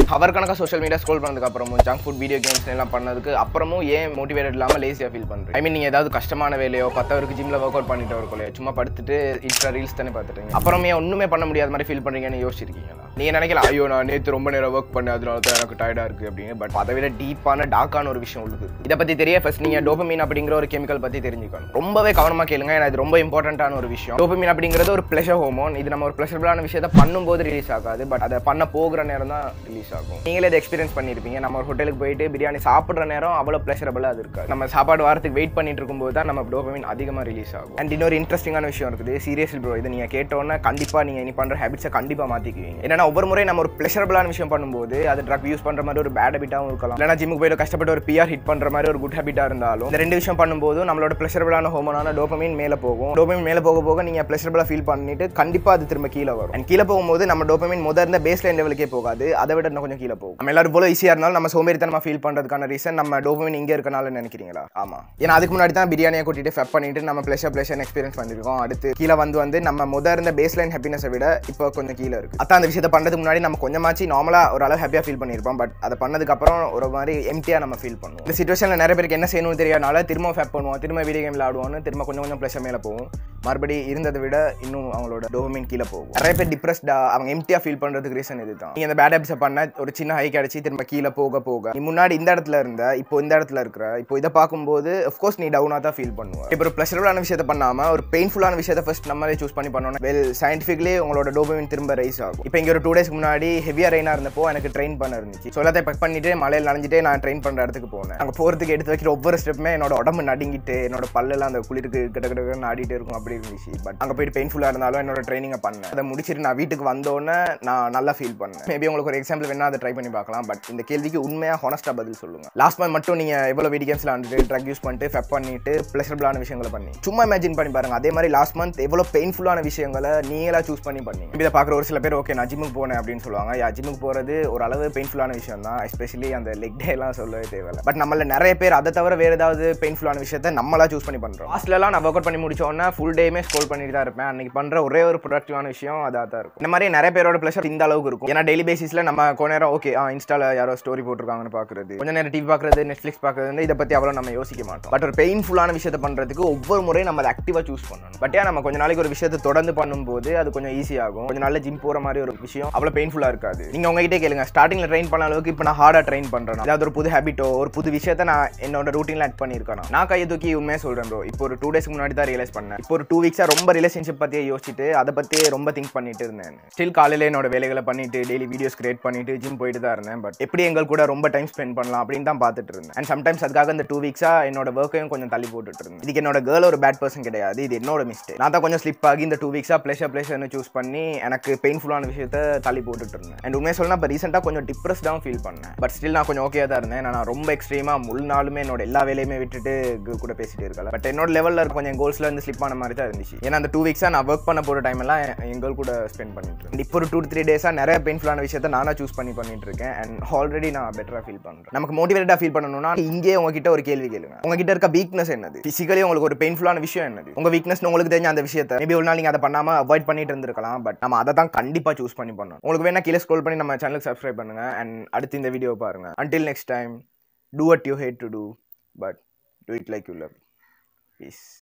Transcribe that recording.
அவர் கணக்காக social media scroll பண்ணதுக்கு அப்புறமும் ஜங்க் ஃபுட் வீடியோ கேம்ஸ் எல்லாம் பண்ணதுக்கு அப்புறமும் ஏன் மோட்டிவேட்டட் இல்லாமல் லேசியாக ஃபீல் பண்ணுறேன் ஐ மீன் நீங்கள் ஏதாவது கஷ்டமான வேலையோ பத்தவருக்கு ஜிம்ல ஒர்க் அவுட் பண்ணிட்டு இருக்கலையோ சும்மா படுத்துட்டு இன்ஸ்டா ரீல்ஸ் தானே பார்த்துட்டீங்க அப்புறமே ஒன்றுமே பண்ண முடியாத மாதிரி ஃபீல் பண்ணுறீங்கன்னு யோசிச்சிருக்கீங்களா நீங்கள் நினைக்கலாம் ஐயோ நான் நேற்று ரொம்ப நேரம் ஒர்க் பண்ணேன் அதனால தான் எனக்கு டயர்டாக இருக்குது அப்படின்னு பட் அதை விட டீப்பான டார்க்கான ஒரு விஷயம் உள்ளது இதை பற்றி தெரிய ஃபர்ஸ்ட் நீங்கள் டோபமீன் அப்படிங்கிற ஒரு கெமிக்கல் பற்றி தெரிஞ்சுக்கணும் ரொம்பவே கவனமாக கேளுங்க ஏன்னா இது ரொம்ப இம்பார்ட்டண்ட்டான ஒரு விஷயம் டோபமீன் அப்படிங்கிறது ஒரு ப்ளஷர் ஹோமோன் இது நம்ம ஒரு ப்ளஷரபிளான விஷயத்தை பண்ணும்போது ரிலீஸ் ஆகாது பட் அதை பண்ண போகிற நேரம் தான் ரிலீஸ் ஆகும் நீங்களே இதை எக்ஸ்பீரியன்ஸ் பண்ணியிருப்பீங்க நம்ம ஒரு ஹோட்டலுக்கு போயிட்டு பிரியாணி சாப்பிட்ற நேரம் அவ்வளோ ப்ளஷரபிளாக அது இருக்காது நம்ம சாப்பாடு வாரத்துக்கு வெயிட் பண்ணிட்டு இருக்கும்போது தான் நம்ம டோபமீன் அதிகமாக ரிலீஸ் ஆகும் அண்ட் இன்னொரு இன்ட்ரெஸ்டிங்கான விஷயம் இருக்குது சீரியஸ்லி ப்ரோ இது நீங்கள் கேட்டோன்னே கண்டிப்பாக நீங்கள் இனி பண்ணுற ஹேபிட்ஸை கண்டிப்பாக மாற்றிக்குவீங்க ஏன்னா ஒவ்வொரு முறை நம்ம ஒரு ப்ளஷரபிளான விஷயம் பண்ணும்போது அது ட்ரக் யூஸ் பண்ணுற மாதிரி ஒரு பேட் ஹேபிட்டாகவும் இருக்கலாம் இல்லைனா ஜிம்முக்கு போயிட்டு கஷ்டப்பட்டு ஒரு பிஆர் ஹிட் பண்ணுற மாதிரி ஒரு குட் ஹேபிட்டாக இருந்தாலும் இந்த ரெண்டு விஷயம் பண்ணும்போது நம்மளோட ப்ளஷரபிளான ஹோமோனான டோபமீன் மேலே போகும் டோபமீன் மேலே போக போக நீங்கள் ப்ளஷரபிளாக ஃபீல் பண்ணிட்டு கண்டிப்பாக அது திரும்ப கீழே வரும் அண்ட் கீழே போகும்போது நம்ம டோபமீன் முதல் இருந்த பேஸ் லைன் லெவலுக்கே போகாது அதை விட இன்னும் கொஞ்சம் கீழே போகும் நம்ம எல்லாரும் போல ஈஸியாக இருந்தாலும் நம்ம சோம்பேறித்தனமா ஃபீல் பண்ணுறதுக்கான ரீசன் நம்ம டோபமீன் இங்கே இருக்கனால நினைக்கிறீங்களா ஆமாம் ஏன்னா அதுக்கு முன்னாடி தான் பிரியாணியை கூட்டிட்டு ஃபெப் பண்ணிட்டு நம்ம ப்ளஷர் ப்ளஷர் எக்ஸ்பீரியன்ஸ் பண்ணிருக்கோம் அடுத்து கீழே வந்து வந்து நம்ம முதல் இருந்த பேஸ் லைன் ஹாப்பினஸை விட இப்போ கொஞ்சம் கீழே இருக்கு அதான் அந்த விஷயத்தை பண்ணுறதுக்கு முன்னாடி நம்ம கொஞ்சமாச்சு நார்மலாக ஒரு அளவு ஹாப்பியாக ஃபீல் பண்ணியிருப்போம் பட் அதை பண்ணதுக்கு அப்புறம் ஒரு மாதிரி எம்டியாக நம்ம ஃபீல் பண்ணுவோம் இந்த சுச்சுவேஷனில் நிறைய பேருக்கு என்ன செய்யணும்னு தெரியாதனால திரும்ப ஃபேப் பண்ணுவோம் திரும்ப வீடியோ கேம் விளாடுவோம்னு திரும்ப கொஞ்சம் கொஞ்சம் ப்ளஷர் மேலே போகும் மறுபடி இருந்ததை விட இன்னும் அவங்களோட டோபமின் கீழே போகும் நிறைய பேர் டிப்ரெஸ்டா அவங்க எம்டியாக ஃபீல் பண்ணுறதுக்கு ரீசன் இதுதான் நீ அந்த பேட் ஹேபிட்ஸை பண்ண ஒரு சின்ன ஹை கிடைச்சி திரும்ப கீழே போக போக நீ முன்னாடி இந்த இடத்துல இருந்த இப்போ இந்த இடத்துல இருக்கிற இப்போ இதை பார்க்கும்போது அஃப்கோர்ஸ் நீ டவுனாக தான் ஃபீல் பண்ணுவ இப்போ ஒரு ப்ளஷரபிளான விஷயத்தை பண்ணாமல் ஒரு பெயின்ஃபுல்லான விஷயத்தை ஃபர்ஸ்ட் நம்மளே சூஸ் பண்ணி பண்ணணும் வெல் சயின்டிஃபிக்லி உங்களோட டோபமின் திரும்ப ரைஸ் ஆகும் இப்போ இங்கே ஒரு டூ டேஸ்க்கு முன்னாடி ஹெவியாக ரெயினாக இருந்தப்போ எனக்கு ட்ரெயின் பண்ண இருந்துச்சு ஸோ எல்லாத்தையும் பெக் பண்ணிட்டு மலையில் நனைஞ்சிட்டே நான் ட்ரெயின் பண்ணுற இடத்துக்கு போனேன் அங்கே போகிறதுக்கு எடுத்து வைக்கிற ஒவ்வொரு ஸ்டெப்புமே என்னோட உடம்பு நடுங்கிட்டு என்னோட பல்லெல்லாம் அந்த குளிருக்கு கிட்ட கிட்ட ஆடிட்டே இருக்கும் அப்படி இருந்துச்சு பட் அங்கே போயிட்டு பெயின்ஃபுல்லாக இருந்தாலும் என்னோட ட்ரைனிங்கை பண்ணேன் அதை முடிச்சிட்டு நான் வீட்டுக்கு வந்தோடனே நான் நல்லா ஃபீல் பண்ணேன் மேபி உங்களுக்கு ஒரு எக்ஸாம்பிள் வேணா அதை ட்ரை பண்ணி பார்க்கலாம் பட் இந்த கேள்விக்கு உண்மையாக ஹானஸ்ட்டாக பதில் சொல்லுங்க லாஸ்ட் மந்த் மட்டும் நீங்கள் எவ்வளோ வீடியோ கேம்ஸில் வந்துட்டு ட்ரக் யூஸ் பண்ணிட்டு ஃபெப் பண்ணிட்டு ப்ளஷரபிளான விஷயங்களை பண்ணி சும்மா இமேஜின் பண்ணி பாருங்க அதே மாதிரி லாஸ்ட் மந்த் எவ்வளோ பெயின்ஃபுல்லான விஷயங்களை நீங்களா சூஸ் பண்ணி பண்ணி இதை பார்க்குற ஒரு சில பேர் ஓகே நான் ஜிம்முக்கு போனேன் அப்படின்னு சொல்லுவாங்க யா ஜிம்முக்கு போகிறது ஒரு அளவு பெயின்ஃபுல்லான விஷயம் தான் எஸ்பெஷலி அந்த லெக் டே எல்லாம் சொல்லவே தேவையில்லை பட் நம்மள நிறைய பேர் அதை தவிர வேறு ஏதாவது பெயின்ஃபுல்லான விஷயத்தை நம்மளா சூஸ் பண்ணி பண்ணுறோம் லாஸ்ட்லலாம் நான் ஒர்க் அவுட் பண்ணி முடிச்சோன்னா ஃபுல் டேமே ஸ்கோல் பண்ணிட்டு தான் இருப்பேன் அன்னைக்கு பண்ணுற ஒரே ஒரு ப்ரொடக்டிவான விஷயம் அதாக தான் இருக்கும் இந்த மாதிரி நிறைய பேரோட ப்ளஷர் இந்த அளவுக்கு இருக்கும் ஏன்னா டெய்லி பேசிஸில் நம்ம கொஞ்ச நேரம் ஓகே ஆ இன்ஸ்டால யாரோ ஸ்டோரி போட்டிருக்காங்கன்னு பார்க்குறது கொஞ்ச நேரம் டிவி பார்க்குறது நெட்ஃப்ளிக்ஸ் பார்க்குறது இதை பற்றி அவ்வளோ நம்ம யோசிக்க மாட்டோம் பட் ஒரு பெயின்ஃபுல்லான விஷயத்தை பண்ணுறதுக்கு ஒவ்வொரு முறையும் நம்ம அதை ஆக்டிவாக சூஸ் பண்ணணும் பட் ஏன் நம்ம கொஞ்ச நாளைக்கு ஒரு விஷயத்தை தொடர்ந்து பண்ணும்போது அது கொஞ்சம் ஈஸியாகும் கொஞ்சம் நாள் ஜிம் போகிற மாதிரி ஒரு விஷயம் அவ்வளோ பெயின்ஃபுல்லாக இருக்காது நீங்கள் உங்ககிட்ட கேளுங்க ஸ்டார்டிங்கில் ட்ரெயின் பண்ண அளவுக்கு இப்போ நான் ஹார்டாக ட்ரெயின் பண்ணுறேன் ஏதாவது ஒரு புது ஹேபிட்டோ ஒரு புது விஷயத்தை நான் என்னோட ரூட்டீனில் ஆட் பண்ணியிருக்கேன் நான் கையை தூக்கி உண்மையாக சொல்கிறேன் ப்ரோ இப்போ ஒரு டூ டேஸ்க்கு முன்னாடி தான் ரியலைஸ் பண்ணேன் இப்போ ஒரு டூ வீக்ஸாக ரொம்ப ரிலேஷன்ஷிப் பற்றியே யோசிச்சுட்டு அதை பற்றியே ரொம்ப திங்க் பண்ணிட்டு இருந்தேன் ஸ்டில் காலையில் என்னோட வேலைகளை பண்ணிட்டு டெய்லி வீடியோஸ் கிரியேட் பண்ணிட்டு ஜிம் போயிட்டு தான் இருந்தேன் பட் எப்படி எங்கள் கூட ரொம்ப டைம் ஸ்பெண்ட் பண்ணலாம் அப்படின்னு தான் பார்த்துட்டு இருந்தேன் அண்ட் சம்டைம்ஸ் அதுக்காக இந்த டூ வீக்ஸாக என்னோட ஒர்க்கையும் கொஞ்சம் தள்ளி போட்டுட்டு இருந்தேன் இதுக்கு என்னோட கேர்ள் ஒரு பேட் பர்சன் கிடையாது இது என்னோட மிஸ்டேக் நான் தான் கொஞ்சம் ஸ்லிப் ஆகி இந்த டூ வீக்ஸாக ப்ளஷர் ப்ளஷர்னு சூஸ் பண்ணி எனக்கு பெயின்ஃபுல்லான விஷயத்த தள்ளி போட்டுட்டு இருந்தேன் அண்ட் உண்மையை சொல்லணும் இப்போ ரீசெண்டாக கொஞ்சம் டிப்ரெஸ்டாகவும் ஃபீல் பண்ணேன் பட் ஸ்டில் நான் கொஞ்சம் ஓகே தான் இருந்தேன் நான் ரொம்ப எக்ஸ்ட்ரீமாக முழு நாளுமே என்னோட எல்லா வேலையுமே விட்டுட்டு girl கூட பேசிட்டு இருக்கல பட் என்னோட லெவலில் கொஞ்சம் கோல்ஸில் இருந்து ஸ்லிப் ஆன மாதிரி தான் இருந்துச்சு ஏன்னா அந்த டூ வீக்ஸாக நான் ஒர்க் பண்ண போகிற டைம் எல்லாம் எங்கள் கூட ஸ்பெண்ட் பண்ணிட்டு இருக்கேன் இப்போ ஒரு டூ த்ரீ டேஸாக நிறைய பெயின்ஃபுல்லான விஷயத்த நானாக சூஸ் பண்ணி பண்ணிட்டு இருக்கேன் அண்ட் ஆல்ரெடி நான் பெட்டராக ஃபீல் பண்ணுறேன் நமக்கு மோட்டிவேட்டடாக ஃபீல் பண்ணணும்னா இங்கே உங்ககிட்ட ஒரு கேள்வி கேளுங்க உங்ககிட்ட இருக்க வீக்னஸ் என்னது ஃபிசிக்கலி உங்களுக்கு ஒரு பெயின்ஃபுல்லான விஷயம் என்னது உங்க வீக்னஸ் உங்களுக்கு தெரிஞ்ச அந்த விஷயத்தை மேபி ஒரு நாள் நீங்கள் அதை பண்ணாமல் அவாய்ட் பண்ணிட்டு இருந்திருக்கலாம் பட் நம்ம அதை தான் கண்டிப்பாக சூஸ் பண்ணி பண்ணணும் உங்களுக்கு வேணா கீழே ஸ்க்ரோல் பண்ணி நம்ம சேனலுக்கு சப்ஸ்கிரைப் பண்ணுங்க அண்ட் அடுத்து இந்த வீடியோ பாருங்க until next time do what you hate to do but do it like you love piece